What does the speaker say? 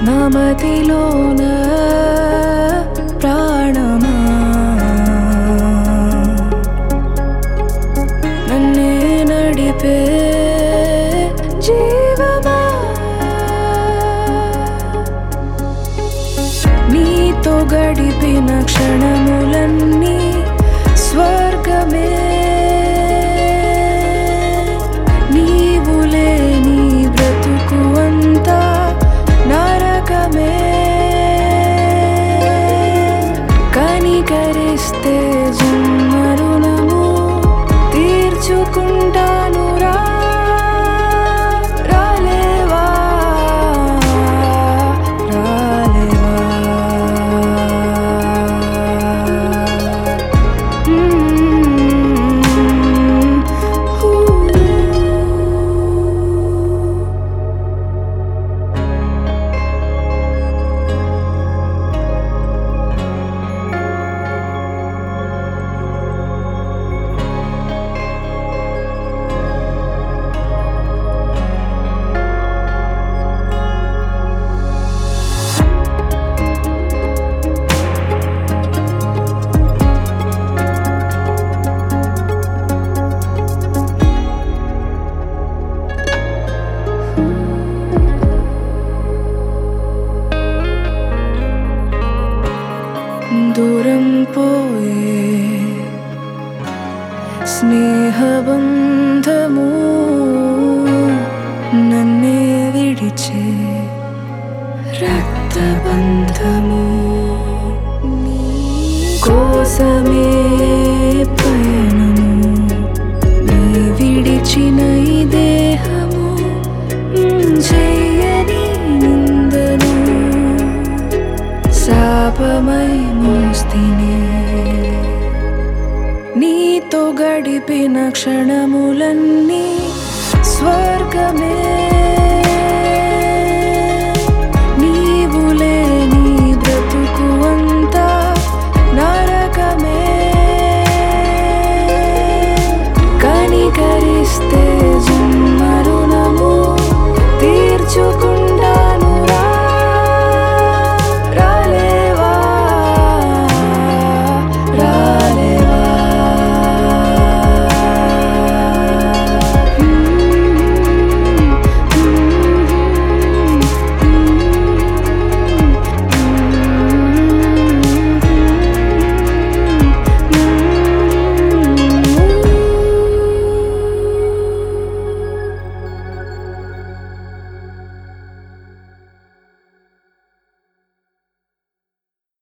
నమతిలోన ప్రాణమా నన్నే నడిపే జీవమా నీతో గడిపిన క్షణములన్నీ స్వర్గమే నీవు లేని బ్రతుకు అంతా నరకమే కనికరిస్తే జన్మరుణము తీర్చుకుంటాను రా రాలేవా రాలేవా మ్మ్. హూ. దూరం పోయే స్నేహబంధము నన్నే విడిచే రక్తబంధము నీ కోసమే పయనము నీ విడిచిన ఈ దేహము చెయ్యని నిందను శాపమై మోస్తినే నీతో గడిపిన క్షణములన్నీ స్వర్గమే